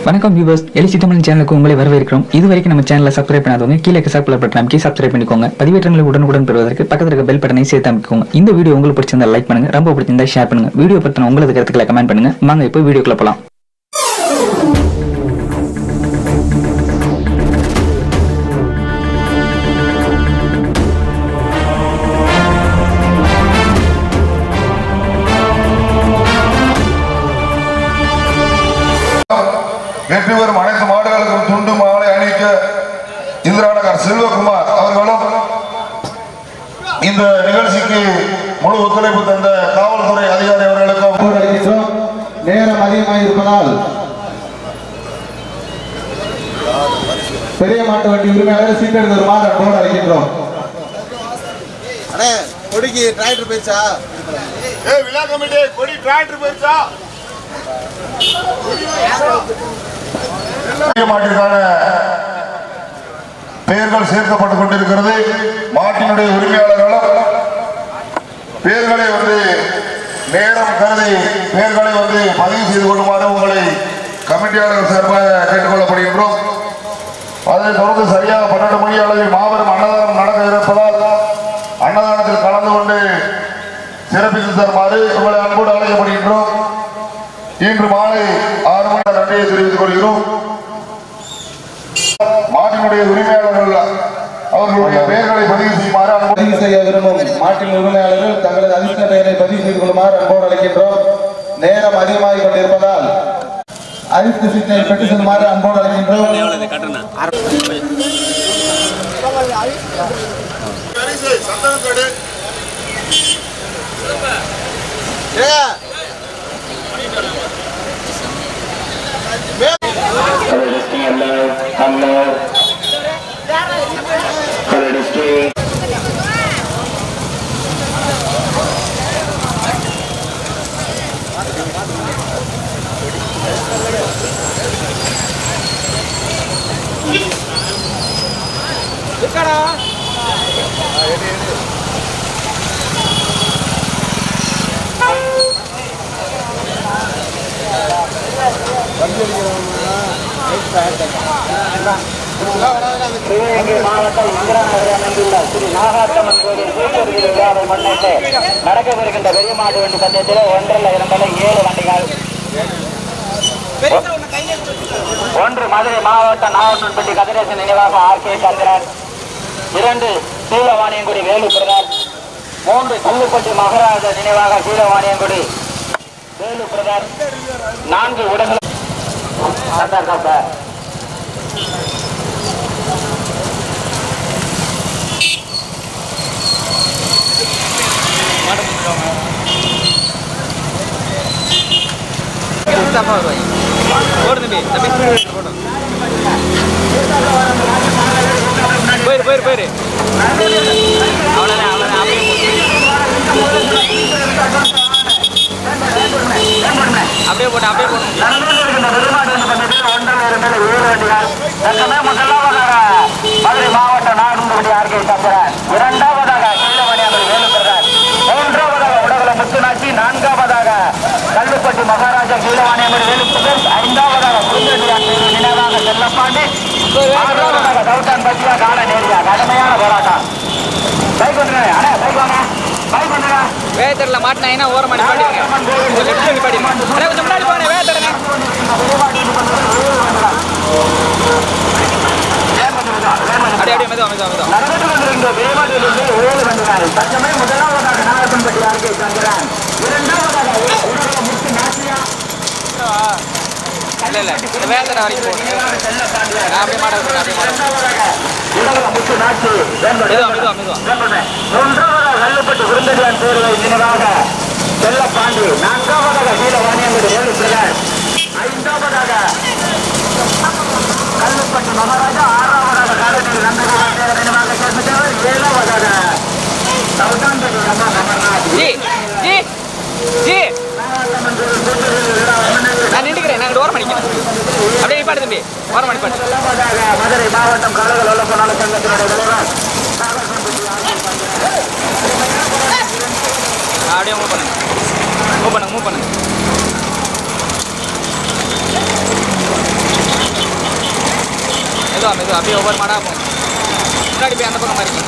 வணக்கம் வியூவர்ஸ் எலிசி தமிழ் சேனலுக்கு உங்களை வரவேற்கிறோம் இது வரைக்கும் நம்ம சேனலை சப்ஸ்கிரைப் பண்ணாதவங்க கீழே சப்ஸ்கிரைப் பட்டன் அமைக்கி சப்ஸ்கிரைப் பண்ணிக்கோங்க பதிவேற்றங்களை உடனுக்குடன் பெறுவதற்கு பக்கத்தில் இருக்க பெல் பட்டனை சேர்த்து அமைக்கோங்க இந்த வீடியோ உங்களுக்கு பிடிச்சிருந்தா லைக் பண்ணுங்க ரொம்ப பிடிச்சிருந்தா ஷேர் பண்ணுங்க வீடியோ பற்றின உங்களது கருத்துக்களை கமெண்ட் பண்ணுங்க வாங்க இப்போ வீடியோக்குள்ள போலாம் வெற்றி பெறும் அனைத்து மாடுகளுக்கும் துண்டு மாலை அணிவிக்க இந்திராநகர் செல்வகுமார் அவர்களும் இந்த நிகழ்ச்சிக்கு முழு ஒத்துழைப்பு தந்த காவல்துறை அதிகாரி அவர்களுக்கும் போர் அளிக்கின்றோம் நேரம் அதிகமாக இருப்பதால் பெரிய மாட்டு வண்டி உரிமையாளர் சீட்டெடுத்து வருமாறு போர் அளிக்கின்றோம் அண்ணே கொடிக்கு டிராக்டர் போயிடுச்சா விழா கமிட்டி கொடி டிராக்டர் போயிடுச்சா மாட்டிற்கான பெயர்கள் சேர்க்கப்பட்டுக் கொண்டிருக்கிறது மாட்டினுடைய உரிமையாளர்களும் பெயர்களை வந்து நேரம் கருதி பெயர்களை வந்து பதிவு செய்து கொள்ளுமாறு உங்களை கமிட்டியாளர்கள் சார்பாக கேட்டுக்கொள்ளப்படுகின்றோம் அதைத் தொடர்ந்து சரியாக பன்னெண்டு மணி அளவில் மாபெரும் அன்னதானம் நடக்க இருப்பதால் அன்னதானத்தில் கலந்து கொண்டு சிறப்பித்து தருமாறு உங்களை அன்போடு அழைக்கப்படுகின்றோம் இன்று மாலை ஆறு மணி நன்றியை தெரிவித்துக் கொள்கிறோம் மாட்டினுடைய உரிமையாளர்கள் அவர்களுடைய பெயர்களை பதிவு செய்யுமாறு அன்போடு பதிவு செய்ய விரும்பும் மாட்டின் உரிமையாளர்கள் தங்களது அதிர்ஷ்ட பெயரை பதிவு செய்து கொள்ளுமாறு அன்போடு அழைக்கின்றோம் நேரம் அதிகமாகிக் கொண்டிருப்பதால் அதிர்ஷ்ட சீட்டை பெற்று செல்லுமாறு அன்போடு அழைக்கின்றோம் ஏங்க சிவகங்கை மாவட்டம் இந்திராநகர் அமைந்துள்ள ஸ்ரீ நாகாத்தம்மன் கோவில் சூப்பர் வீடு விழாவை முன்னிட்டு நடக்கவிருக்கின்ற பெரிய மாட்டு வண்டி பந்தயத்தில் ஒன்றல்ல இரண்டல்ல ஏழு வண்டிகள் ஒன்று மதுரை மாவட்டம் நாகப்பன்பட்டி கதிரேசன் நினைவாக ஆர் கே சந்திரன் இரண்டு சீலவாணியங்குடி வேலு பிரதர் மூன்று கல்லுப்பட்டி மகராஜ நினைவாக சீலவாணியங்குடி வேலு பிரதர் நான்கு உடல் சந்தார் சார் போயிரு போயிரு போயிரு அவ்வளோதான் அவ்வளோதான் அப்படியே போட்டு அப்படியே போட்டு மதுரை மாவட்டம் நாகம்பட்டி ஆர்கே சந்திரன் இரண்டாவதாக கீழமணியாமல் வேலுப்பிரதான் மூன்றாவதாக உடகுல முத்துநாச்சி நான்காவதாக கல்லுப்பட்டி மகாராஜா கீழவாணியம்மன் வேலுப்பிரதன் ஐந்தாவதாக குருந்தடியான் நினைவாக செல்லப்பாண்டி ஆறாவதாக சவுத்தான் பத்தியா கால நேரியா கடுமையான போராட்டம் பைக் வந்துடுங்க அண்ணா பைக் வாங்க பைக் வந்துடுங்க வேத்தரில் மாட்டினாங்கன்னா ஓரமாக நிப்பாட்டிடுங்க கொஞ்சம் லெஃப்ட்டில் நிப்பாட்டிடுங்க அண்ணா கொஞ்சம் முன்னாடி போங்க வேத்தரண்ணே அப்படியே அப்படியே மெதுவா மெதுவா மெதுவா நடந்து கொண்டிருந்த வேவாடியிலிருந்து ஏழு வண்டிகள் தச்சமே முதலாவதாக நாகப்பன்பட்டி ஆர்கே சந்திரன் இரண்டாவதாக உடல முத்து நாச்சியா இல்லை இல்லை இந்த வேத்தரை வரைக்கும் போடுங்க நான் அப்படியே மாட விட்டுறேன் அப்படியே மாட விட்டுறேன். உடல முத்து நாச்சி மெதுவா மெதுவா மெதுவா மூன்றாவதாக கல்லுப்பட்டு விருந்தடியான் பேருவை நினைவாக செல்லப்பாண்டி நான்காவதாக கீழவாணியங்குடி ஏழு பிள்ளர் ஐந்தாவதாக கல்லுப்பட்டு மகாராஜா ஆறாவதாக காலநீர் நந்தகுமார் தேவர் நினைவாக சேர்ந்தவர் ஏழாவதாக சவுதான்பட்டி ரமா அமர்நாத் ஜி ஜி ஜி நான் நின்றுக்கிறேன் நான் ஓரம் பண்ணிக்கிறேன் அப்படியே நிப்பாட்டு தம்பி ஓரம் நிப்பாட்டு முதலாவதாக மதுரை மாவட்டம் கழக லோலப்பனால சங்கத்தினுடைய தலைவர் அப்படியே மூவ் பண்ணுங்க மூவ் பண்ணுங்க மூவ் பண்ணுங்க மெதுவா மெதுவா அப்படியே ஒவ்வொரு மாடா போகும் முன்னாடி போய் அந்த பக்கம் மாறிக்க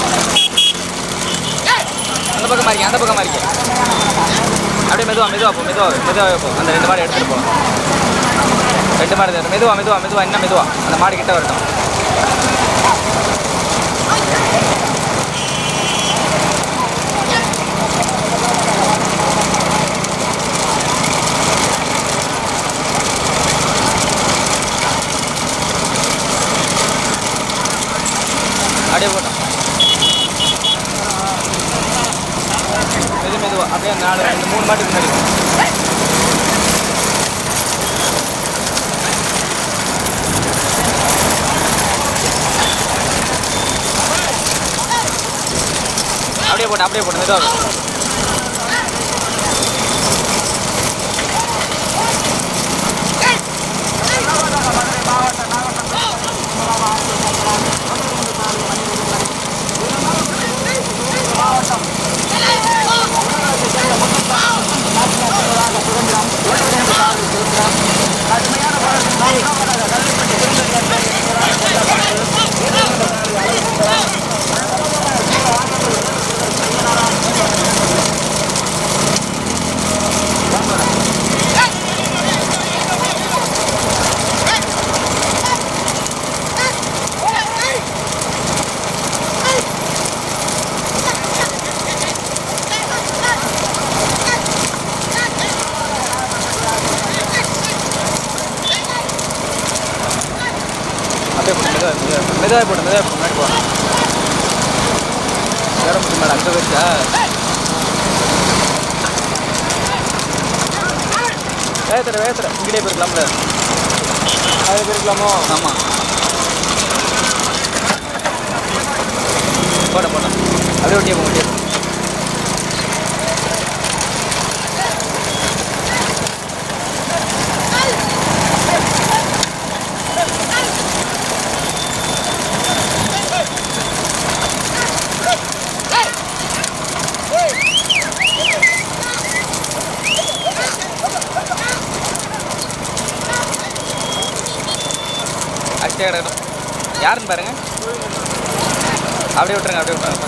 அந்த பக்கம் மாறிக்க அந்த பக்கம் மாறிக்க அப்படியே மெதுவா மெதுவா போ மெதுவா மெதுவாக போ அந்த ரெண்டு மாடு எடுத்துகிட்டு போ ரெண்டு மாடு தான். மெதுவா மெதுவா மெதுவா இன்னும் மெதுவா அந்த மாடு கிட்ட வரட்டும் அப்படியே போட்டோம் மெது மெதுவா அப்படியே அந்த நாலு ரெண்டு மூணு மாட்டுக்கு முன்னாடி போ. அப்படியே போட்டு அப்படியே போட்டு மெதுவா போ. அப்படியே போட்டு மெதுவா மெதுவா மெதுவாக போட்டு மெதுவாக போட்டு முன்னாடி போ வேற முட்டு மேடம் அங்கே வச்சா வேகத்துல வேகத்துல இங்கிட்டே போயிருக்கலாம்ல அது போயிருக்கலாமோ ஆமாம் போட போட அப்படியே ஒட்டியே போ ஒட்டியே போ அடிச்சே கிடக்கணும் யாருன்னு பாருங்க அப்படியே விட்டுருங்க அப்படியே விட்டுருங்க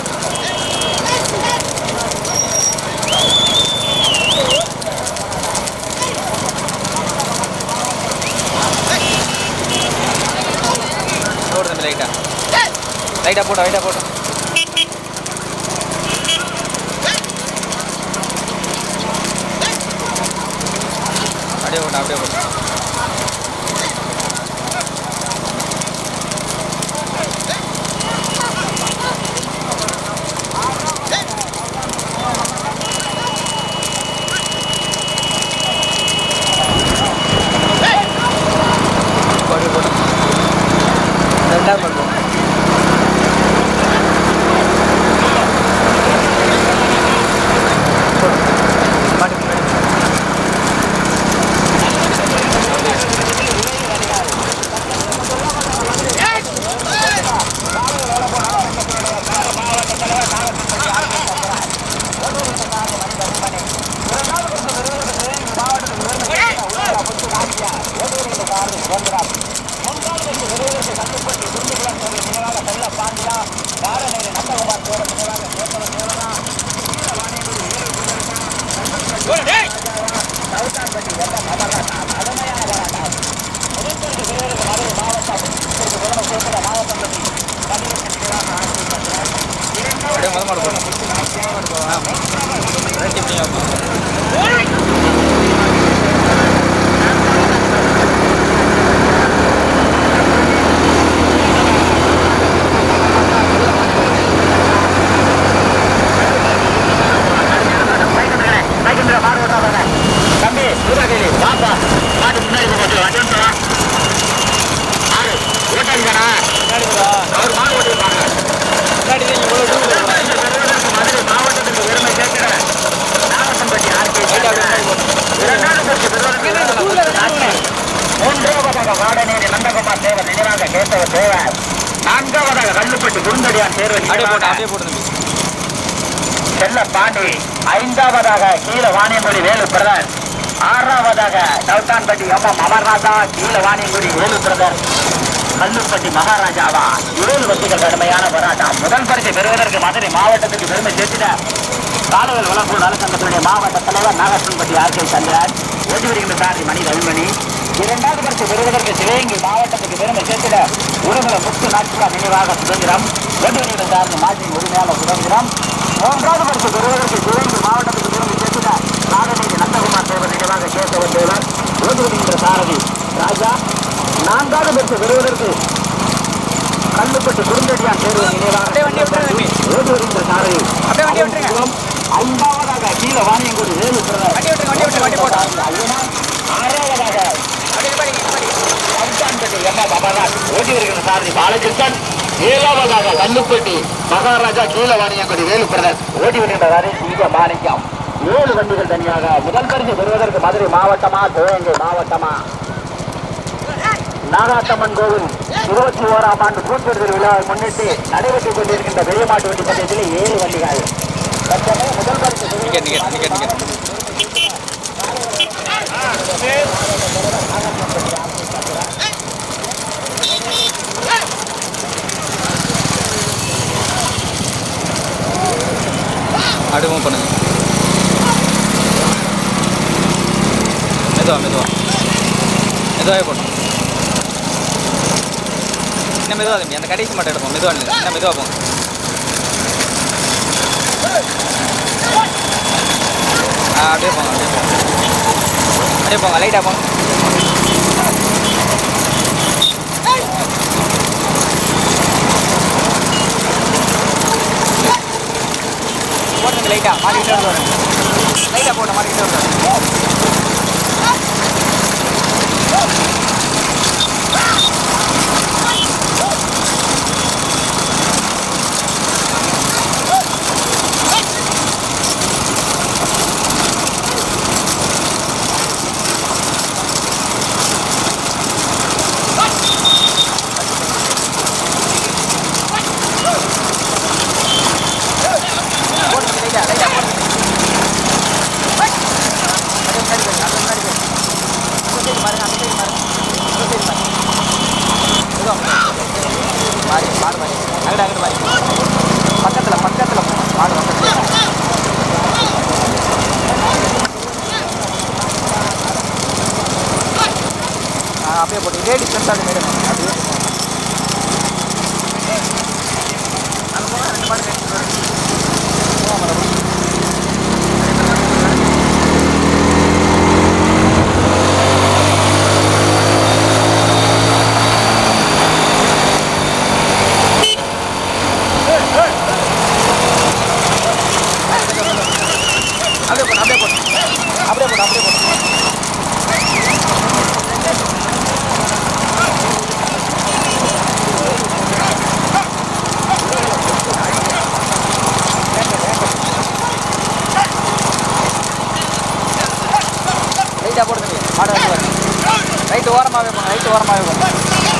போடு தம்பி லைட்டா லைட்டா போட்டோம் லைட்டா போட்டோம் அப்படியே போட்டோம் அப்படியே போட்டோம் அப்படியே போட்டோம் ரெண்டாவது பண்ணுவோம் மாட்டுக்கு முன்னாடி அப்படியே முத மாடு போடணும் ஆ ரெண்டு இப்படியும் தம்பி சூறாகேலி வாப்பா மாட்டு முன்னாடி போ கொஞ்சம் அட்வான்ஸ் வா ஆறு ஓட்டாளிதானா அவர் மாடு ஓட்டிருப்பாங்க மதுரை மாவட்டத்துக்கு பெருமை சேர்க்கிற நாகப்பம்பட்டி ஆர்கே இரண்டாவது பரிசு பெறுவதற்கு மூன்றாவதாக வாடநேரி நந்தகுமார் தேவர் நினைவாக கேசவ தேவர் நான்காவதாக கல்லுப்பட்டி குருந்தடியான் தேர்வு அப்படியே போட்டு நினைவாக அப்படியே போட்டு தம்பி செல்ல பாண்டி ஐந்தாவதாக கீழ வாணியங்குடி வேலு பிரதர் ஆறாவதாக டவுட்டான்பட்டி எம் எம் அமர்நாதா கீழ வாணியங்குடி வேலு பிரதர் கல்லுப்பட்டி மகாராஜாவா ஏழு வண்டிகள் கடுமையான போராட்டம் முதல் பரிசை பெறுவதற்கு மதுரை மாவட்டத்துக்கு பெருமை சேர்த்திட காலங்கள் வளர்ப்பு நலசங்கத்தினுடைய மாவட்ட தலைவர் நாகப்பன்பட்டி ஆர்கே சந்திரன் ஓட்டி வருகின்ற சாரி மணி ரவிமணி இரண்டாவது பரிசு பெறுவதற்கு சிவகங்கை மாவட்டத்துக்கு பெருமை சேர்த்திட உருகுல முத்து நாட்களா நினைவாக சுதந்திரம் ஓட்டி வருகின்ற சார்ந்த நாட்டின் உரிமையாளர் சுதந்திரம் மூன்றாவது பரிசு பெறுவதற்கு சிவகங்கை மாவட்டத்துக்கு பெருமை சேர்த்திட நாகநேரி நந்தகுமார் தேவர் நினைவாக கேசவ தேவர் ஓட்டி வருகின்ற சாரதி ராஜா நான்காவது பரிசு பெறுவதற்கு கல்லுப்பட்டு குறுந்தடியான் தேர்வு நினைவாக அப்படியே வண்டியை விட்டுருங்க தம்பி. ஓட்டி வருகின்ற சாரதி அப்படியே வண்டியை விட்டுருங்க. ஐந்தாவதாக கீழே வாணியங்குடி வேலு பிரதர் வண்டி விட்டுருங்க வண்டி விட்டுருங்க வண்டி போட்டோம் ஆறாவதாக அப்படியே பாருங்க பாருங்க பஞ்சான்பட்டி எம்மா பாபாராஜ் ஓட்டி வருகிற சாரதி பாலகிருஷ்ணன் ஏழாவதாக கல்லுப்பட்டி மகாராஜா கீழவாணியங்குடி வேலு பிரதர் ஓட்டி வருகின்ற சாரதி சிங்க மாணிக்கம் ஏழு வண்டிகள் தனியாக முதல் பரிசு பெறுவதற்கு மதுரை மாவட்டமா சிவகங்கை மாவட்டமா நாகாத்தம்மன் கோவில் இருபத்தி ஓராம் ஆண்டு கூட்டுறவு விழாவை முன்னிட்டு நடைபெற்றுக் கொண்டிருக்கின்ற பெரிய மாட்டு வண்டி பந்தயத்தில் ஏழு வண்டிகள் தற்சமயம் முதல் பரிசு பெறுவதற்கு டிக்கெட் டிக்கெட் டிக்கெட் டிக்கெட் அப்படியே மூவ் பண்ணுங்க மெதுவா மெதுவா மெதுவாகவே போட்டோம் இன்னும் மெதுவாக தம்பி அந்த கடைசி மட்டும் எடுப்போம் மெதுவாக இல்லை இன்னும் மெதுவாக போங்க ஆ அப்படியே போங்க அப்படியே போங்க அப்படியே போங்க லைட்டாக போங்க போட்டுங்க லைட்டாக மாட்டிக்கிட்டே வருவாங்க லைட்டாக போட்டு மாட்டிக்கிட்டே வருவாங்க போட்டுங்க லைட்டாக லைட்டாக போட்டுங்க அப்படியே முன்னாடி போயிருங்க அப்படியே முன்னாடி போயிருங்க அந்த சைடு பாருங்க அந்த சைடு பாருங்க அந்த சைடு பாருங்க மெதுவா மாறி மாடு மாறி அங்கிட்ட அங்கிட்டு மாறி பக்கத்தில் பக்கத்தில் மாடு பக்கத்தில் ஆ, அப்படியே போட்டு இதே டிஸ்டன்ஸ் அது மேடம் அப்படியே அங்கே போனால் ரெண்டு மாடு கட்டிட்டு வரும் போவாம வரும். அப்படியே போட்டு அப்படியே போட்டு அப்படியே போட்டு அப்படியே போட்டு லைட்டாக போடுங்க மாடு வந்து வரும் ரைட்டு ஓரமாகவே போங்க ரைட்டு ஓரமாகவே போங்க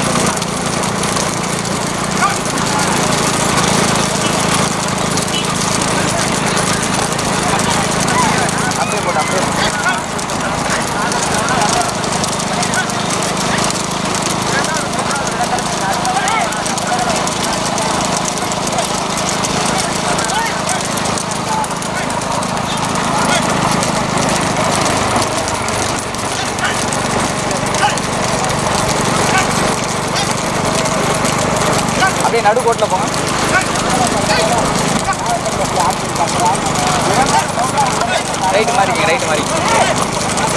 அப்படியே போட்டு அப்படியே போட்டு அப்படியே நடுக்கோட்டில் போங்க ரைட்டு மாறிங்க ரைட்டு மாறிங்க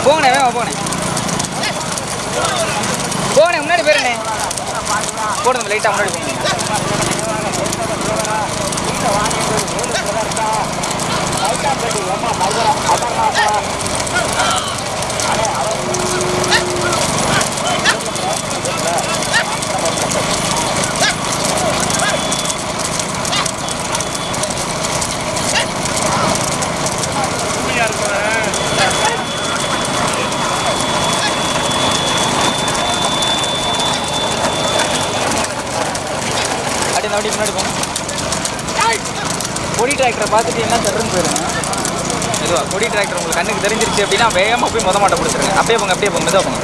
போங்கண்ணே வேமா போங்கண்ணே போங்கண்ணே முன்னாடி போயிருண்ணே போடுங்க லைட்டாக முன்னாடி போங்க அப்படியே இந்த வண்டி முன்னாடி போங்க கொடி டிராக்டரை பார்த்துட்டு என்ன தருன்னு போயிருங்க மெதுவா கொடி டிராக்டர் உங்களுக்கு கண்ணுக்கு தெரிஞ்சிருச்சு அப்படின்னா வேகமாக போய் முத மாட்டை பிடிச்சிருங்க அப்படியே போங்க அப்படியே போங்க மெதுவா போங்க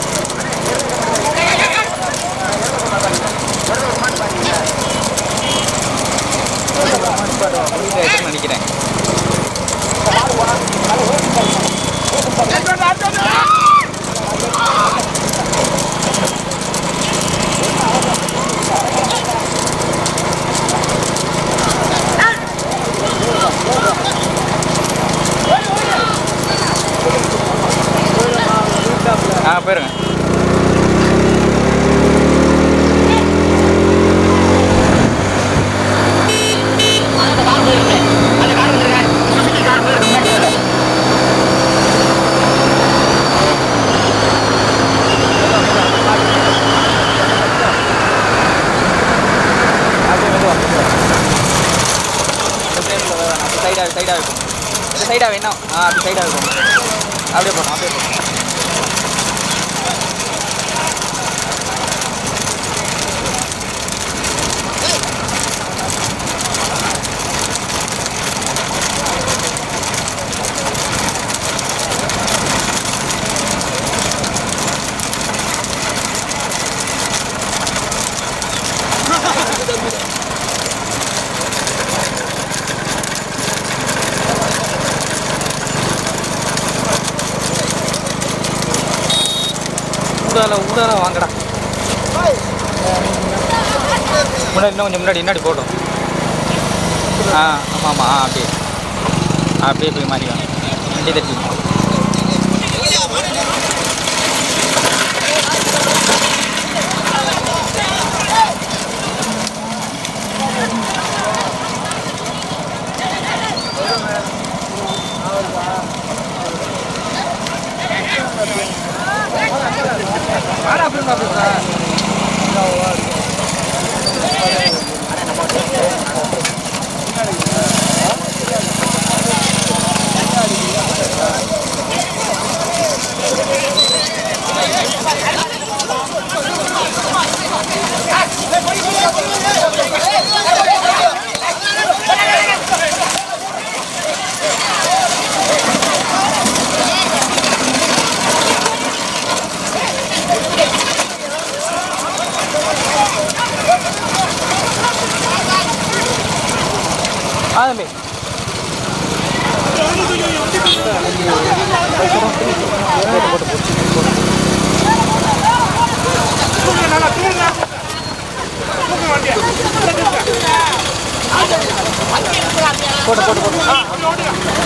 கொடி டிராக்டர்னு நினைக்கிறேன் ஆ போயிருங்க சைடாக சைடாக இருக்கும் இந்த சைடாக வேணும் ஆ அப்படி சைடாக இருக்கும் அப்படியே போகணும் அப்படியே போகணும் ஊடால ஊடால வாங்கடா முன்னாடி இன்னும் கொஞ்சம் முன்னாடி முன்னாடி போட்டோம் ஆ ஆமாம் ஆமாம் ஆ அப்படியே ஆ, அப்படியே போய் மாறி வாங்க வண்டி தட்டி ஆ தம்பி போட்டு போட்டு போட்டு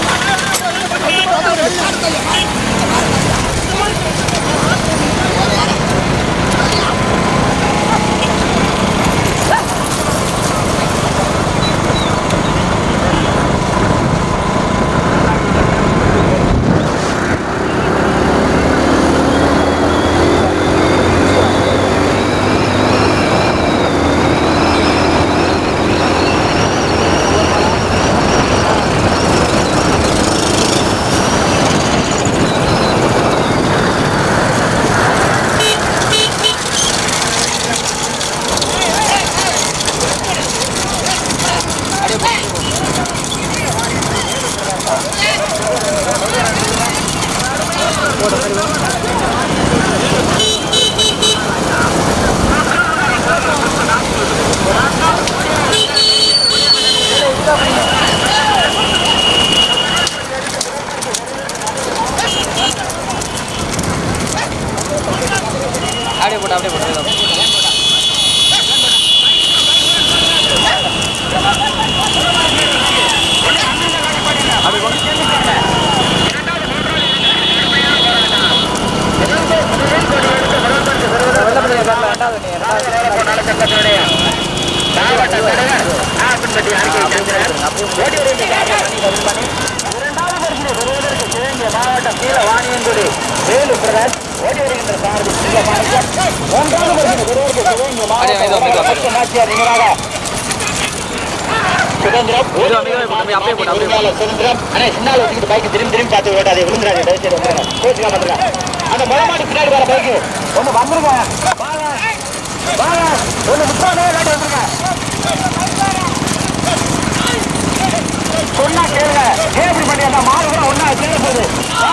அப்படியே போட்டு அப்படியே போட்டு அப்படியே போட்டு தலைவர் நாகப்பன்பட்டி ஆர்கே சந்திரன் ஓடி வருகின்ற காரியம் பண்ணி பதில் பண்ணி இரண்டாவது பரிசினை பெறுவதற்கு சிவகங்கை மாவட்டம் கீழ வாணியங்குடி வேலு பிரகாஷ் ஓடி வருகின்ற சாரதி சிங்க மாணிக்கம் மூன்றாவது பரிசினை பெறுவதற்கு சிவகங்கை மாவட்டம் நாச்சியார் நிகராக சுதந்திரம் அப்படியே போட்டு, அப்படியே உரிமையாளர் சுதந்திரம் அண்ணா சின்னால வச்சுக்கிட்டு பைக் திரும்பி திரும்பி பார்த்து ஓட்டாதே விழுந்துடாது தயவு செய்து வந்துருங்க கோச்சுக்காம வந்துருங்க அந்த முளமாடி பின்னாடி வர பைக்கு ஒண்ணு வந்துருங்க வாங்க வாங்க ஒண்ணு முப்பாடு இல்லாட்டி வந்துருங்க சொன்னா கேளுங்க ஏன் இப்படி பண்ணி அந்த மாடு கூட ஒன்னா சேர போகுது ஆ?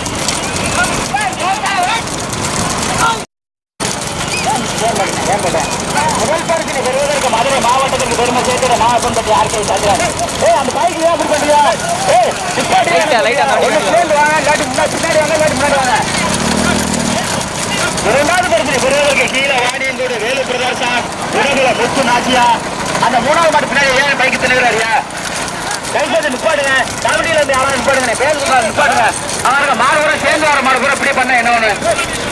ஏன் கேட்டேன்? முதல் பரிசினை பெறுவதற்கு மதுரை மாவட்டத்திற்கு பெருமை சேர்க்கிற மாவட்டத்தை ஆர்கே சந்திரன் ஏய் அந்த பைக் ஏன் அப்படி பண்றியா ஏய் நிப்பாட்டி Light ஆ, light ஆ, அந்த ஒண்ணு சேர்ந்து வாங்க இல்லாட்டி முன்னாடி பின்னாடி வாங்க இல்லாட்டி முன்னாடி வாங்க இரண்டாவது பரிசினை பெறுவதற்கு கீழே வாணியங்கோடு வேலு பிரதர்சா உடகுல முத்து நாச்சியா அந்த மூணாவது மாட்டு பின்னாடி ஏன் பைக் தின்னுகிறாரியா தயவுசெய்து நிப்பாடுங்க கமிட்டியில இருந்து யாராவது நிப்பாடுங்க பேர் சொல்றாரு நிப்பாடுங்க அவருக்கு மாடு கூட சேர்ந்து வர மாடு கூட இப்படி பண்ண என்ன ஒண்ணு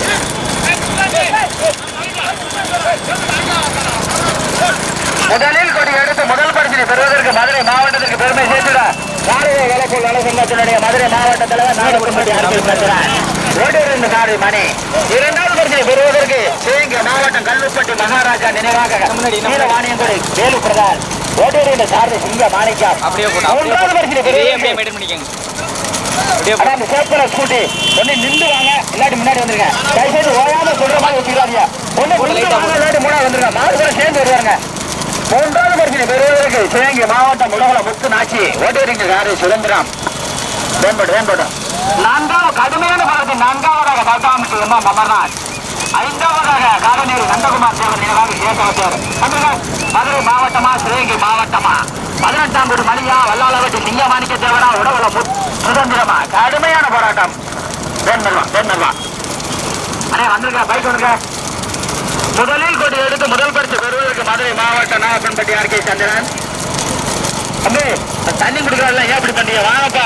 முதலில் கொடி எடுத்து முதல் பரிசினை பெறுவதற்கு மதுரை மாவட்டத்திற்கு பெருமை சேர்த்துட காலையை வேலைக்குள் வேலை சங்கத்தினுடைய மதுரை மாவட்ட தலைவர் நாகப்பட்டி அரசியல் பேசுகிறார் ஓடிவர் இந்த காரை மணி இரண்டாவது பரிசினை பெறுவதற்கு சிவகங்கை மாவட்டம் கல்லுப்பட்டி மகாராஜா நினைவாக வீரவாணியங்குடி வேலு பிரதான் ஓடிவர் இந்த சாரதி சிங்க மாணிக்கம் அப்படியே போட்டு அப்படியே மூன்றாவது பரிசினை போட்டு. இதே அப்படியே பெறுவதற்கு மெயின்டைன் பண்ணிக்கங்க அப்படியே ஆனா அந்த சேப்பல ஸ்கூட்டி ஒண்ணு நின்று வாங்க இல்லாட்டி முன்னாடி வந்துருங்க தயவுசெய்து ஓயாம சொல்ற மாதிரி வச்சுக்காதீங்க ஒண்ணு நின்று வாங்க இல்லாட்டி முன்னாடி வந்துருங்க மாடு கூட சேர்ந்து வருவாங்க மூன்றாவது பரிசு பெறுவதற்கு சிவகங்கை மாவட்டம் உலகள முத்து நாச்சி ஓட்டுவீங்க யாரு சுதந்திரம் வேண்படு வேண்படு நான்காவது கடுமையான பலத்தில் நான்காவதாக சட்டாமிட்டு எம்மா அமர்நாத் ஐந்தாவதாக காரநேரி நந்தகுமார் தேவர் நினைவாக கேசவத்தேவர் வந்துருங்க மதுரை மாவட்டமா சிவகங்கை மாவட்டமா பதினெட்டாம் கோடி மணியா வல்லாளவட்டி சிங்கமாணிக்க தேவரா உடவுல முத் சுதந்திரமா கடுமையான போராட்டம் வேண்பல்வா வேண்பல்வா அண்ணே வந்துருங்க பைக் வந்துருங்க முதலில் கொடி எடுத்து முதல் பரிசு பெறுவதற்கு மதுரை மாவட்டம் நாகப்பன்பட்டி ஆர்கே சந்திரன் அம்பு தண்ணி குடுக்கறதுல ஏன் இப்படி பண்றீங்க வாங்கப்பா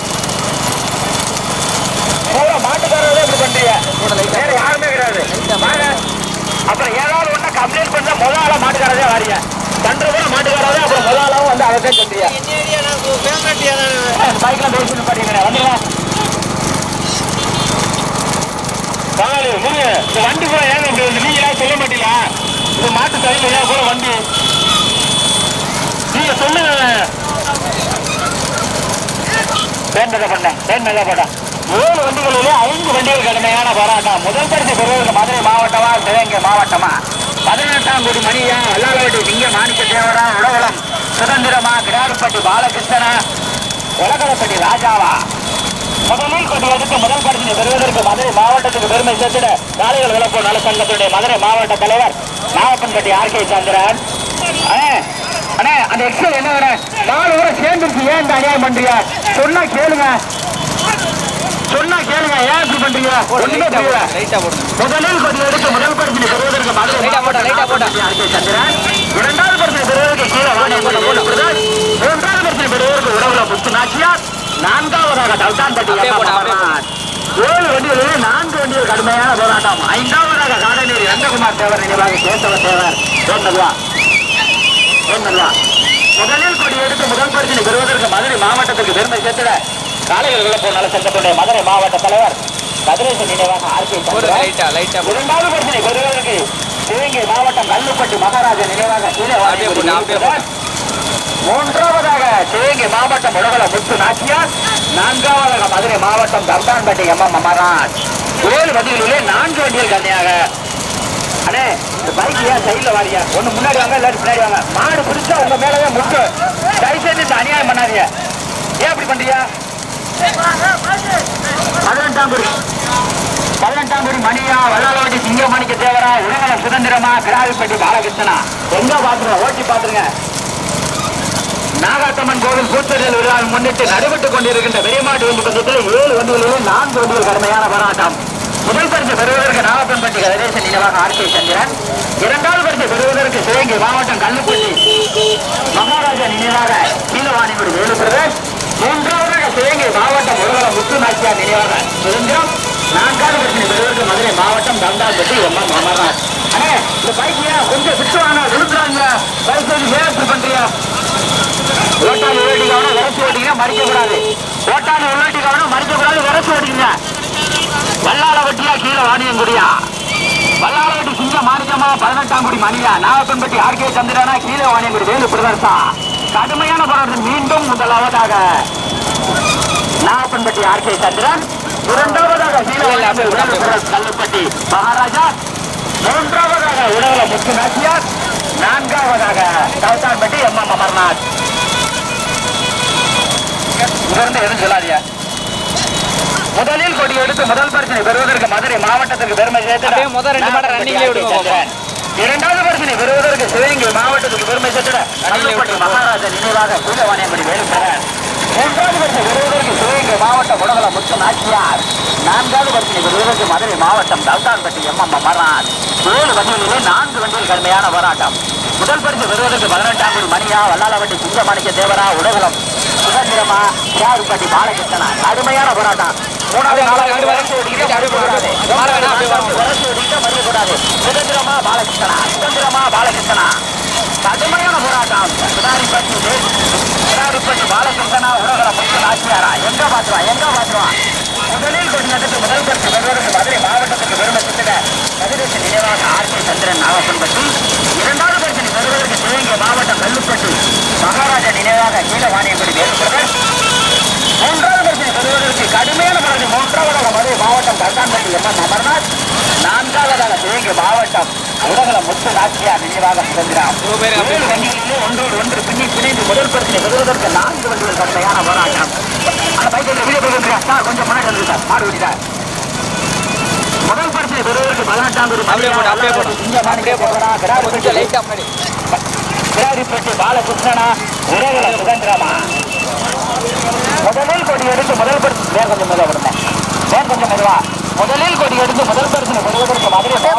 பூரா மாட்டுக்காரரே இப்படி பண்றீங்க வேற யாருமே கிடையாது வாங்க அப்புறம் ஏதாவது ஒண்ணு கம்ப்ளைண்ட் பண்ணா முத ஆளா மாட்டுக்காரரே வாரீங்க பண்ற கூட மாட்டுக்காரரே அப்புறம் முத ஆளாவும் வந்து அதை சொல்றீங்க பைக்ல பேசி பாத்தீங்க வந்துங்களா பாரு முருங்க இந்த வண்டி கூட ஏங்க இப்படி வந்து நீங்க ஏன் சொல்ல மாட்டீங்களா இந்த மாட்டு தலையில ஏன் கூட வண்டி நீங்க சொல்லுங்க வேண்டதை பண்ண வேண்டதை பண்ண ஏழு வண்டிகளிலே ஐந்து வண்டிகள் கடுமையான போராட்டம் முதல் பரிசு பெறுவதற்கு மதுரை மாவட்டமா சிவகங்கை மாவட்டமா பதினெட்டாம் கோடி மணியா வல்லாளவட்டி சிங்க மாணிக்க தேவரா உடகுளம் சுதந்திரமா கிடாருப்பட்டி பாலகிருஷ்ணனா உலகளப்பட்டி ராஜாவா முதலில் கொண்டு எடுத்து முதல் பரிசினை பெறுவதற்கு மதுரை மாவட்டத்துக்கு பெருமை சேர்த்திட காலைகள் விளக்கு நல சங்கத்துடைய மதுரை மாவட்ட தலைவர் நாகப்பன்பட்டி ஆர் கே சந்திரன் அண்ணே அண்ணே அந்த எக்ஸல் என்ன வேணும் நாலு ஊரை சேர்ந்துருச்சு ஏன் இந்த அநியாயம் பண்றீங்க சொன்னா கேளுங்க சொன்னா கேளுங்க ஏன் இப்படி பண்றீங்க ஒண்ணுமே புரியல லைட்டா போடுங்க முதலில் கொண்டு எடுத்து முதல் பரிசினை பெறுவதற்கு மதுரை லைட்டா போட்டா, லைட்டா போட்டா. ஆர் கே சந்திரன் இரண்டாவது பரிசினை பெறுவதற்கு கீழே வாணியங்குடி வேலு பிரதாஸ் மூன்றாவது பரிசினை பெறுவதற்கு உடவுல முத்து நாச்சியார் நான்காவதாக தல்தான்பட்டி அப்படியே போட்டா, அப்படியே போட்டா. ஏழு வண்டிகளில் நான்கு வண்டிகள் கடுமையான போராட்டம் ஐந்தாவதாக காடநேரி நந்தகுமார் தேவர் நினைவாக கேசவ தேவர் சொன்னதுவா சொன்னதுவா முதலில் கொடி எடுத்து முதல் பரிசினை பெறுவதற்கு மதுரை மாவட்டத்திற்கு பெருமை சேர்த்திட காலைகள் விளப்போர் நல சங்கத்துடைய மதுரை மாவட்ட தலைவர் கதிரேசன் நினைவாக ஆர்கே போடுங்க சந்திரன். லைட்டா லைட்டா போடுங்க இரண்டாவது பரிசினை பெறுவதற்கு சிவகங்கை மாவட்டம் கல்லுப்பட்டி மகாராஜா நினைவாக கீழே அப்படியே போடு, அப்படியே போடு. மூன்றாவதாக சிவகங்கை மாவட்டம் உடகல முத்து நாச்சியார் நான்காவதாக மதுரை மாவட்டம் தர்தான்பட்டி எம் எம் அமர்நாத் ஏழு வண்டிகளிலே நான்கு வண்டிகள் கண்ணியாக அண்ணே இந்த பைக் ஏன் சைட்ல வாரியா ஒண்ணு முன்னாடி வாங்க இல்லாட்டி பின்னாடி வாங்க மாடு பிடிச்சா உங்க மேலவே முட்டு தயவுசெய்து இந்த அநியாயம் பண்ணாதீங்க ஏன் அப்படி பண்றீங்க பதினெட்டாம் குடி பதினெட்டாம் கோடி மணியா வல்லாளவட்டி சிங்கமணிக்கு தேவரா உலகம் சுதந்திரமா கிராவிப்பட்டி பாலகிருஷ்ணனா எங்க பாத்துருங்க ஓட்டி பாத்துருங்க நாகாத்தம்மன் கோவில் பூச்சொல்லியல் விழாவை முன்னிட்டு நடைபெற்றுக் கொண்டிருக்கின்ற பெரியமாட்டு வந்து பக்கத்தில் ஏழு வண்டிகளிலும் நான்கு வண்டிகள் கடுமையான போராட்டம் முதல் பரிசு பெறுவதற்கு நாகப்பன்பட்டி கதிரேசன் நினைவாக ஆர் கே சந்திரன் இரண்டாவது பரிசு பெறுவதற்கு சிவகங்கை மாவட்டம் கல்லுப்பட்டி மகாராஜா நினைவாக கீழவாணிகுடி வேலு பிரதேஷ் மூன்றாவதாக சிவகங்கை மாவட்டம் உலகம் முத்து நாச்சியார் நினைவாக சுதந்திரம் நான்காவது பரிசு பெறுவதற்கு மதுரை மாவட்டம் தந்தால்பட்டி எம் எம் அமர்நாத் அண்ணே இந்த பைக்கியா கொஞ்சம் விட்டு வாங்க விழுந்துறாங்க பைக் ஏன் இப்படி பண்றியா ஓட்டாளி உள்ளாட்டி கவனம் விரசி ஓட்டிங்கன்னா மறிக்க கூடாது ஓட்டாளி உள்ளாட்டி கவனம் மறிக்க கூடாது விரசி ஓட்டிங்க வல்லாள வட்டியா கீழே வாணியங்குடியா வல்லாள வட்டி சிங்க மாணிக்கமா பதினெட்டாம் குடி மணியா நாகப்பன்பட்டி ஆர்கே சந்திரனா கீழே வாணியங்குடி வேலு பிரதர்சா கடுமையான போராட்டம் மீண்டும் முதலாவதாக நாகப்பன்பட்டி ஆர்கே சந்திரன் இரண்டாவதாக கீழே வாணியங்குடி வேலு பிரதர்ஸ் கல்லுப்பட்டி மகாராஜா மூன்றாவதாக உடவுல முத்து நாச்சியார் நான்காவதாக கவுத்தான்பட்டி எம் எம் அமர்நாத் இங்கிருந்து எதுவும் சொல்லாதியா முதலில் கொடி எடுத்து முதல் பரிசனை பெறுவதற்கு மதுரை மாவட்டத்திற்கு பெருமை சேர்த்து அப்படியே முதல் ரெண்டு மாடை ரன்னிங்லயே விடுங்க பாப்போம். இரண்டாவது பரிசனை பெறுவதற்கு சிவகங்கை மாவட்டத்துக்கு பெருமை சேர்த்துட ரன்னிங்லயே கல்லுப்பட்டி விட்டுருங்க. மகாராஜா நினைவாக சூழவாணியம்படி வேலுப்பெறன் மூன்றாவது பரிசனை பெறுவதற்கு சிவகங்கை மாவட்டம் உடகல முத்து நாச்சியார் நான்காவது பரிசனை பெறுவதற்கு மதுரை மாவட்டம் தவுத்தான்பட்டி எம் எம் அமர்நாத் ஏழு வண்டிகளிலே நான்கு வண்டிகள் கடுமையான போராட்டம் முதல் பரிசு பெறுவதற்கு பதினெட்டாம் குடி மணியா வல்லாளவட்டி சுந்தரமாணிக்க தேவரா உடகுலம் சுதந்திரமா சியாருப்பட்டி பாலகிருஷ்ணனா கடுமையான போராட்டம் மூணாவது நாளாக அங்கிட்டு வரேன். ஓடிக்கிட்டு அப்படியே போகக்கூடாது. மாற வேணாம், அப்படியே வாங்க. வரச்சு ஓடிக்கிட்டு மறியக்கூடாது. சுதந்திரமா பாலகிருஷ்ணனா சுதந்திரமா பாலகிருஷ்ணனா கடுமையான போராட்டம் சுதாரிப்பட்டி சுதாரிப்பட்டி பாலகிருஷ்ணனா உலகல முத்து நாச்சியாரா எங்க பாத்துருவா எங்க பாத்துருவா முதலில் கொண்டு நடந்து முதல் பரிசு பெறுவதற்கு மதுரை மாவட்டத்துக்கு பெருமை சுத்திட கதிரேசன் நினைவாக ஆர்கே சந்திரன் நாகப்பன்பட்டி இரண்டாவது பரிசனை பெறுவதற்கு சிவகங்கை மாவட்டம் கல்லுப்பட்டி மகாராஜா நினைவாக கீழவாணியங்குடி வேலுப்பிரதர் மூன்றாவது பரிசனை பெறுவதற்கு கடுமையான போராட்டம் மூன்றாவதாக மதுரை மாவட்டம் கல்கான்பட்டி எம் எம் அமர்நாத் நான்காவதாக சிவகங்கை மாவட்டம் உலகள முத்து நாச்சியார் நினைவாக சுதந்திரம் இவ்வளவு பேரு அப்படி ஏழு வண்டிகளிலே ஒன்றோடு ஒன்று பின்னி பிணைந்து முதல் பரிசனை பெறுவதற்கு நான்கு வண்டிகள் கடுமையான போராட்டம் அந்த பைக்கில் வீடியோ போயிருக்கிறா சார் கொஞ்சம் முன்னாடி வந்து சார் மாடு ஓடிட்டார் முதல் பரிசனை பெறுவதற்கு பதினெட்டாம் தேதி அப்படியே போடு, அப்படியே போடு. இங்க அப்படியே போடுறா கொஞ்சம் லைட்டா முன்னாடி கிராரிப்பட்டி பாலகிருஷ்ணனா உறவுல சுதந்திரமா முதலில் கொடி எடுத்து முதல் பரிசு வேர் கொஞ்சம் மெதுவா விடுங்க வேர் கொஞ்சம் மெதுவா முதலில் கொடி எடுத்து முதல் பரிசு பெறுவதற்கு மதுரை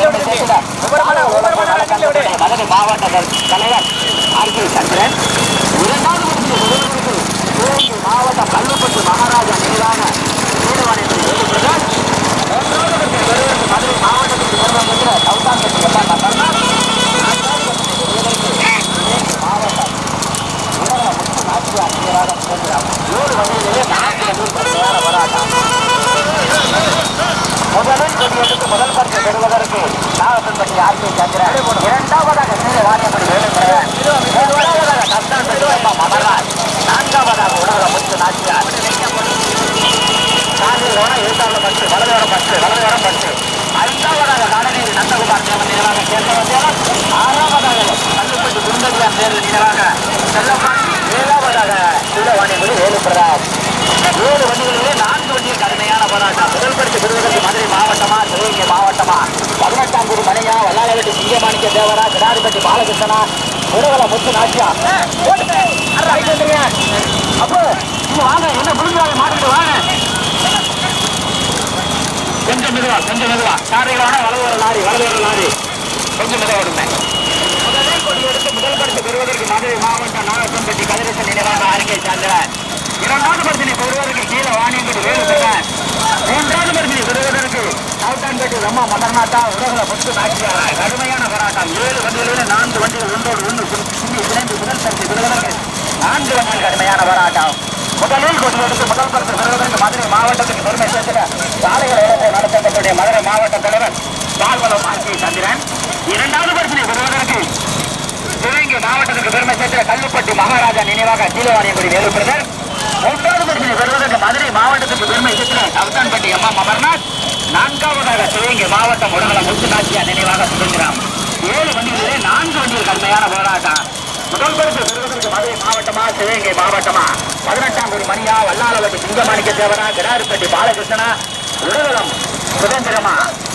மதுரை மாவட்ட தலைவர் ஆர்கே சந்திரன் இரண்டாவது பரிசு பெறுவதற்கு சிவகங்கை மாவட்டம் கல்லுப்பட்டி மகாராஜா நினைவாக வீரவாணி பிரகாஷ் மூன்றாவது பரிசு பெறுவதற்கு மதுரை மாவட்டத்துக்கு பெருமை பெற்ற சவுதான்பட்டி எல்லாம் நகர்னார் மாவட்டம் உலக முத்து நாச்சியார் நினைவாக சுதந்திரம் ஏழு வகையிலே நான்கு வகையில் கடுமையான போராட்டம் முதலில் கொடி எடுத்து முதல் பரிசு பெறுவதற்கு நாகப்பன்பட்டி ஆர்கே சந்திரன் இரண்டாவதாக கீழே வாரியப்படி வேலுமுருகன் மூன்றாவதாக கந்தன்பட்டி அம்மா மமராஜ் நான்காவதாக உலக முத்து நாச்சியார் நான்கு எழுத்தாளர் பத்து வலதுவரம் பத்து வலதுவரம் பத்து ஐந்தாவதாக நாடநீதி நந்தகுமார் தேவன் நினைவாக கேட்டவன் தேவன் ஆறாவதாக கல்லுப்பட்டி குருந்தடியார் தேர்தல் நினைவாக செல்லப்பாண்டி ஏழாவதாக சூழவாணியபுரி வேலுப்பிரதாப் ஏழு வண்டிகளிலே நான்கு வண்டியில் கடுமையான போராட்டம் முதல் பரிசு பெறுவதற்கு மதுரை மாவட்டமா சிவகங்கை மாவட்டமா பதினெட்டாம் குடி மணியா வல்லாளவெட்டி சிங்கமாணிக்க தேவரா கிடாரிப்பட்டி பாலகிருஷ்ணனா உடவல முத்து நாச்சியா ரைட் வந்துருங்க அப்போ இங்க வாங்க என்ன புரிஞ்சுவாங்க மாட்டிட்டு வாங்க கொஞ்சம் மெதுவா கொஞ்சம் மெதுவா காரைகளோட வலது ஒரு லாரி வலது ஒரு லாரி கொஞ்சம் மெதுவா விடுங்க முதலில் கொடி எடுத்து முதல் பரிசு பெறுவதற்கு மதுரை மாவட்டம் நாகப்பன்பட்டி கதிரேசன் நினைவாக ஆர்கே சாந்திரன் இரண்டாவது பரிசினை பெறுவதற்கு கீழே வாணியங்குடி வேலுசங்கன் மூன்றாவது பரிசினை பெறுவதற்கு சவுத்தான்பேட்டை ரம்மா மதர்நாத்தா உலக முத்து நாச்சியாரா கடுமையான போராட்டம் ஏழு வண்டிகளில் நான்கு வண்டிகள் ஒன்றோடு ஒன்று பின்னி பிணைந்து முதல் பரிசை பெறுவதற்கு நான்கு வண்டிகள் கடுமையான போராட்டம் முதலில் கொண்டு எடுத்து முதல் பரிசு பெறுவதற்கு மதுரை மாவட்டத்துக்கு பெருமை சேர்த்துட சாலைகள் இடத்தை நடத்தப்பட்டுடைய மதுரை மாவட்ட தலைவர் பால்வலம் ஆர்கே சந்திரன் இரண்டாவது பரிசினை பெறுவதற்கு சிவகங்கை மாவட்டத்துக்கு பெருமை சேர்த்த கல்லுப்பட்டி மகாராஜா நினைவாக கீழவாணியங்குடி வேலுப்பிரதர் மூன்றாவது பரிசினை பெறுவதற்கு மதுரை மாவட்டத்துக்கு பெருமை சேர்த்த சவுத்தான்பட்டி எம் எம் அமர்நாத் நான்காவதாக சிவகங்கை மாவட்டம் உடகல முத்துநாச்சியா நினைவாக சுதந்திரம் ஏழு வண்டிகளிலே நான்கு வண்டிகள் கடுமையான போராட்டம் முதல் பரிசு பெறுவதற்கு மதுரை மாவட்டமா சிவகங்கை மாவட்டமா பதினெட்டாம் குடி மணியா வல்லாளவட்டி சிங்கமாணிக்க தேவரா கிடாரிப்பட்டி பாலகிருஷ்ணனா உடகலம் சுதந்திரமா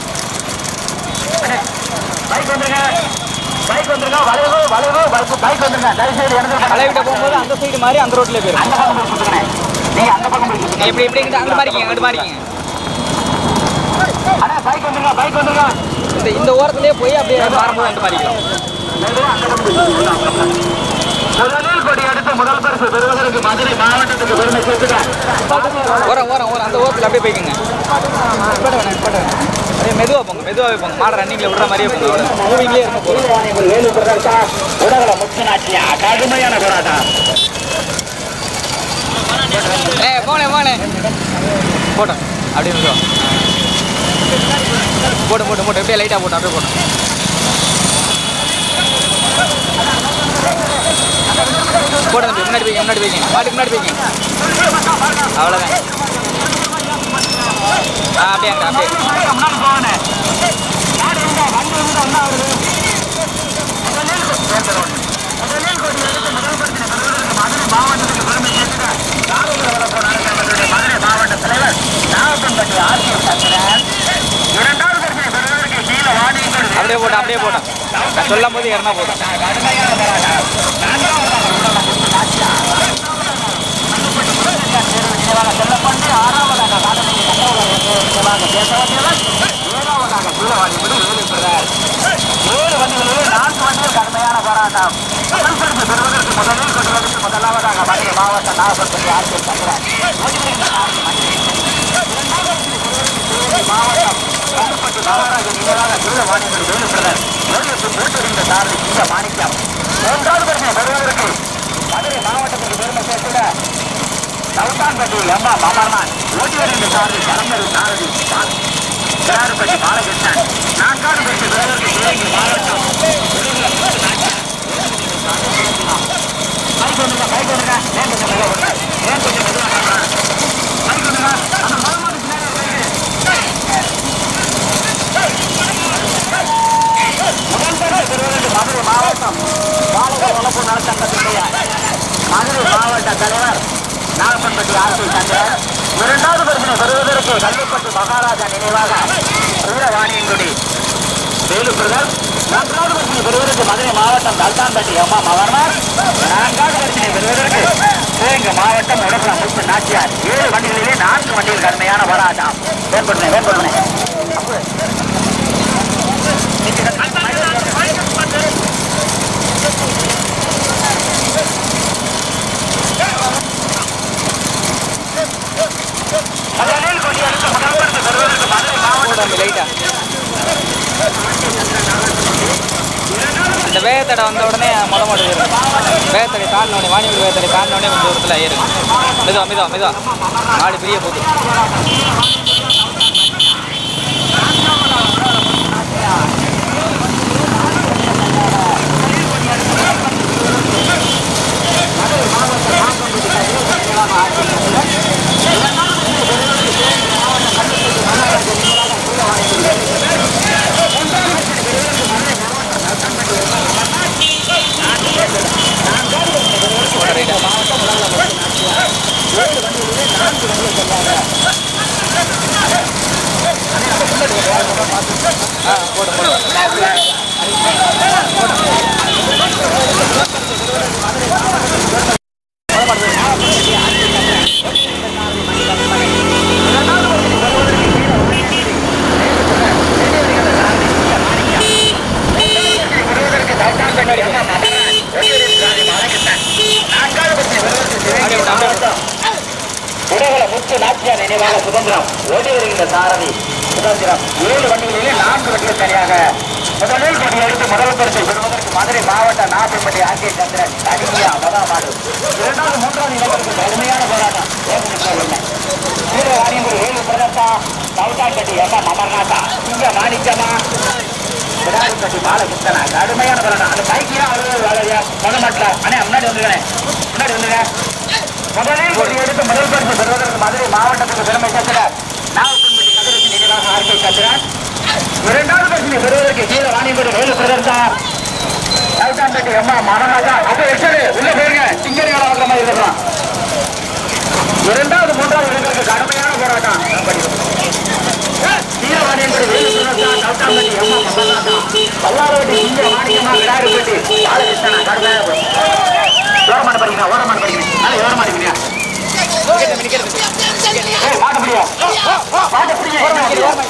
பைக் வந்துருங்க பைக் வந்துருங்க வளைவு வளைவு வளைவு பைக் வந்துருங்க தயவு செய்து இடத்துல தலைவிட்ட போகும்போது அந்த சைடு மாதிரி அந்த ரோட்ல போயிடும் அந்த பக்கம் போய் சுத்துங்க நீங்க அந்த பக்கம் போய் சுத்துங்க எப்படி எப்படி இங்கிட்டு அங்கிட்டு மாறிக்கிங்க அங்கிட்டு மாறிக்கிங்க அண்ணா பைக் வந்துருங்க பைக் வந்துருங்க இந்த இந்த ஓரத்துலயே போய் அப்படியே மாறும்போது அங்கிட்டு மாறிக்கலாம் மெதுவா அந்த பக்கம் போய் சுத்துங்க. முதலில் கொடி அடுத்து முதல் பரிசு பெறுவதற்கு மதுரை மாவட்டத்துக்கு பெருமை சேர்த்துக்க ஓரம் ஓரம் ஓரம் அந்த ஓரத்தில் அப்படியே போய்க்குங்க நிப்பாட்ட வேணாம் நிப்பாட்ட வேணாம் அப்படியே மெதுவா மெதுவாக போங்க மெதுவாகவே போங்க மாட ரன்னிங்கில் விடுற மாதிரியே போங்க அவ்வளோ மூவிங்லேயே இருக்க போகிறோம் வேலு பிரதர்ஷா உடகல முத்துநாச்சியா கடுமையான போராட்டம் ஏ போனே போனே போட்டோம் அப்படியே மெதுவா போட்டு போட்டு போட்டு எப்படியே லைட்டாக போட்டோம் அப்படியே போட்டோம் போட தம்பி முன்னாடி போய்ங்க முன்னாடி போய்ங்க மாட்டுக்கு முன்னாடி போய்ங்க அவ்வளோதான் ஆ அப்படியே அங்க, அப்படியே முன்னாடி போவானே யாரு இருந்தா வண்டி இருந்தா ஒன்னா வருது முதலில் முதலில் கொடி எடுத்து முதல் பரிசினை பெறுவதற்கு மதுரை மாவட்டத்துக்கு பெருமை சேர்த்துட நாகூர் வளர்ப்பு நம்மளுடைய மதுரை மாவட்ட தலைவர் நாகப்பன்பட்டி ஆர்கே சந்திரன் இரண்டாவது பரிசினை பெறுவதற்கு கீழே வாடியுங்கள் அப்படியே போட்டோம் அப்படியே போட்டோம் நான் சொல்லும் போது இறனா போதும் கடுமையான போராட்டம் நான்காவதாக உடலாம் ஆட்சியா நினைவாக செல்லப்பட்டு ஆறாவதாக காதலிக்கு நினைவாக பேசவற்றவர் ஏழாவதாக சூழவாடி விடு வேலு பெறார் ஏழு வண்டிகளிலே நான்கு வண்டிகள் கடுமையான போராட்டம் முதல் பரிசு பெறுவதற்கு முதலில் கொள்வதற்கு முதலாவதாக மதுரை மாவட்ட நாகப்பட்டி ஆட்சியர் தந்தார் மாவட்டம் கருப்பட்டி மகாராஜ நினைவாக சூழவாணிகள் வேலு பெறார் ஏழுக்கு போட்டிருந்த சாரதி இந்த மாணிக்கம் மூன்றாவது பரிசை பெறுவதற்கு மதுரை மாவட்டத்திற்கு பெருமை சேர்த்துட சவுத்தான்பட்டி எம்மா அமர்நாத் ஓட்டி வருகின்ற சாரதி கலந்தரு சாரதி கிராருப்பட்டி பாலகிருஷ்ணன் நான்காவது பரிசு பெறுவதற்கு சிவகங்கை மாவட்டம் மைக் வந்துங்க மைக் வந்துங்க ஏன் கொஞ்சம் மெதுவா போடுங்க ஏன் கொஞ்சம் மெதுவா போடுங்க மைக் வந்துங்க அந்த மரமாடு பின்னாடி இருக்கு. முதல் தடவை பெறுவதற்கு மதுரை மாவட்டம் பாலகர் வளர்ப்பு நலச்சங்கத்தினுடைய மதுரை மாவட்ட தலைவர் நாகப்பன்பட்டி ஆர்கே சந்திரன் இரண்டாவது பரிசினை பெறுவதற்கு கல்லுப்பட்டு மகாராஜா நினைவாக வீரவாணியங்குடி வேலு பிரதர் மூன்றாவது பரிசினை பெறுவதற்கு மதுரை மாவட்டம் கல்தான்பட்டி அம்மா மகர்னார் நான்காவது பரிசினை பெறுவதற்கு சிவகங்கை மாவட்டம் உடம்புல முத்து நாச்சியார் ஏழு வண்டிகளிலே நான்கு வண்டிகள் கடுமையான போராட்டம் வேண்படுனே வேண்படுனே முதலில் கொடியெடுத்து முதல் பரிசு பெறுவதற்கு மதுரை மாவட்டம் போட்டோம் லைட்டாக இந்த வேகத்தடை வந்த உடனே மொத மாடு ஏறும் வேகத்தடை தாண்டின உடனே வாணிபுரி வேகத்தடை தாண்டின உடனே கொஞ்சம் தூரத்தில் ஏறும் மெதுவா மெதுவா மெதுவா மாடு பெரிய போகுது போட்ட ரைட்டா ஆ போடு போடு அப்படியே போடு, அப்படியே போடு. உடகல முத்து நாச்சியார் நினைவாக சுதந்திரம் ஓடி வருகின்ற சாரதி சுதந்திரம் ஏழு வண்டிகளிலே நான்கு வண்டிகள் சரியாக முதலில் கொடி எடுத்து முதல் பரிசை பெறுவதற்கு மதுரை மாவட்ட நாப்பம்பட்டி ஆர்கே சந்திரன் தனியா முதல் மாடு இரண்டாவது மூன்றாவது இடத்திற்கு கடுமையான போராட்டம் வீரவாரியங்குடி ஏழு பிரதர்த்தா சவுட்டான்பட்டி எம் எம் அமர்நாதா இங்க மாணிக்கமா விடாரிப்பட்டி பாலகிருஷ்ணனா கடுமையான போராட்டம் அந்த பைக்கியா அழுவது வேலையா முத மாட்டல அண்ணே முன்னாடி வந்துருக்கேன் முன்னாடி வந்துருங்க முதலில் கொடி எடுத்து முதல் பரிசு பெறுவதற்கு மதுரை மாவட்டத்துக்கு பெருமை சேர்க்கிற நாகப்பன்பட்டி நகருக்கு நினைவாக ஆர்கே சந்திரன் இரண்டாவது பரிசினை பெறுவதற்கு கீழே வாணியம்படி வேலு பிரதர்த்தா சவுட்டான்பட்டி அம்மா மனராஜா அப்ப எச்சரு உள்ள போயிருங்க சிங்கரி வேலை வாங்குற மாதிரி இருக்கலாம் இரண்டாவது மூன்றாவது இடங்களுக்கு கடுமையான போராட்டம் வீரவாணியம்படி வேலு பிரதர்த்தா சவுட்டான்பட்டி அம்மா மனராஜா பல்லாவட்டி இங்க வாணியம்மா விடாரிப்பட்டி பாலகிருஷ்ணனா கடுமையான போராட்டம் ஓரமான படிக்கிறேன் ஓரமான படிக்கிறேன் நல்ல ஓரமான படிக்கிறேன் ஏய், மாட்ட முடியும் மாட்ட பிடிங்க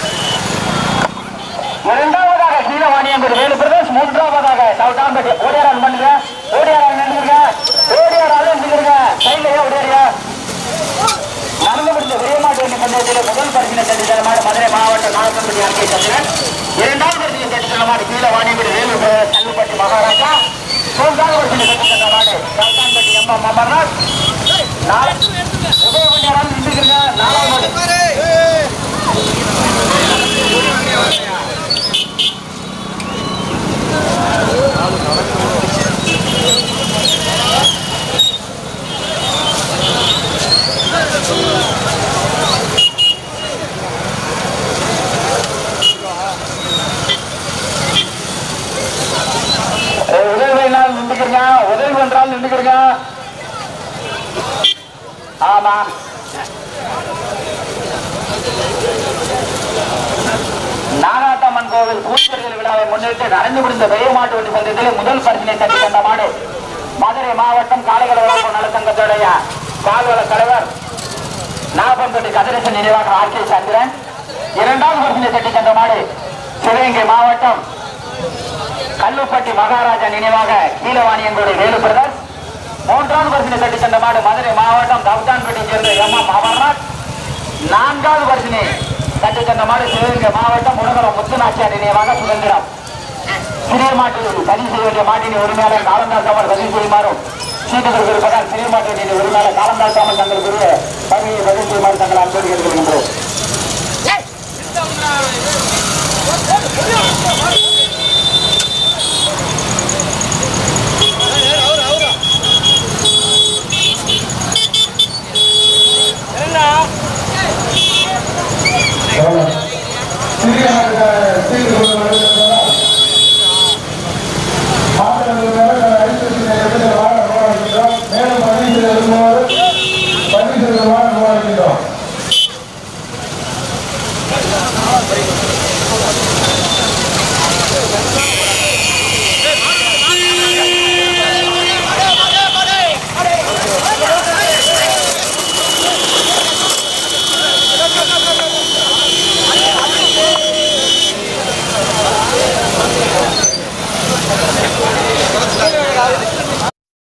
இரண்டாவதாக கீழவாணியம்பது வேலு பிரதேஷ் மூன்றாவதாக சவுட்டாம்பட்டி ஓடியாரான் பண்ணுங்க ஓடியாரான் நின்றுங்க ஓடியாரால நின்றுங்க கையிலேயே ஓடியாரியா நடந்து முடிந்த விரைமாட்டு எண்ணி பந்தயத்தில் முதல் பரிசினை சென்ற மதுரை மாவட்டம் நாகப்பட்டி படி ஆர்கே சந்திரன் இரண்டாவது வரிசையை கட்டித்தந்த மாடு கீழே வாணிபடி வேலூர் பிரதேஷ் கல்லுப்பட்டி மகாராஜா மூன்றாவது வரிசையை கட்டித்தந்த மாடு கல்கான்பட்டி எம் எம் அமர்நாத் நாலு உதவி நேரம் நின்றுக்கிறீங்க நாலாவது மாடு உதவி வேணாலும் நின்றுக்கிறீங்க உதவி பண்றாலும் நின்றுக்கிறீங்க ஆமா நாகாத்தம்மன் கோவில் பூச்செறிதல் விழாவை முன்னிட்டு நடந்து முடிந்த பெரிய மாட்டு வண்டி பந்தயத்தில் முதல் பரிசினை தட்டி தந்த மாடு மதுரை மாவட்டம் காளைகள் வளர்ப்பு நலசங்கத்துடைய பால்வள தலைவர் நாகப்பன்பட்டி கதிரேசன் நினைவாக ஆர் கே சந்திரன் இரண்டாவது பரிசினை தட்டி தந்த மாடு சிவகங்கை மாவட்டம் கல்லுப்பட்டி மகாராஜா நினைவாக கீழவாணி என்பதை வேலு பிரதர்ஸ் மூன்றாவது பரிசினை தட்டி தந்த மாடு மதுரை மாவட்டம் தவுத்தான்பட்டி சேர்ந்த எம் எம் அமர்நாத் நான்காவது பரிசினை தட்டி தந்த மாடு சிவகங்கை மாவட்டம் முடகரம் முத்துநாச்சியார் நினைவாக சுதந்திரம் சிறிய மாட்டில் பதிவு செய்ய வேண்டிய மாட்டின் உரிமையாளர் காலந்தாசாமல் பதிவு செய்யுமாறும் சீட்டுகள் இருப்பதால் சிறிய மாட்டின் உரிமையாளர் காலந்தாசாமல் தங்களுக்கு பதிவை பதிவு செய்யுமாறு தங்கள் அன்போடு கேட்டுக்கொள்கின்றோம் சிறிய சீட்டு மாநில மேலும் பதிவு செய்து பதிவு செய்து இருக்கின்றோம்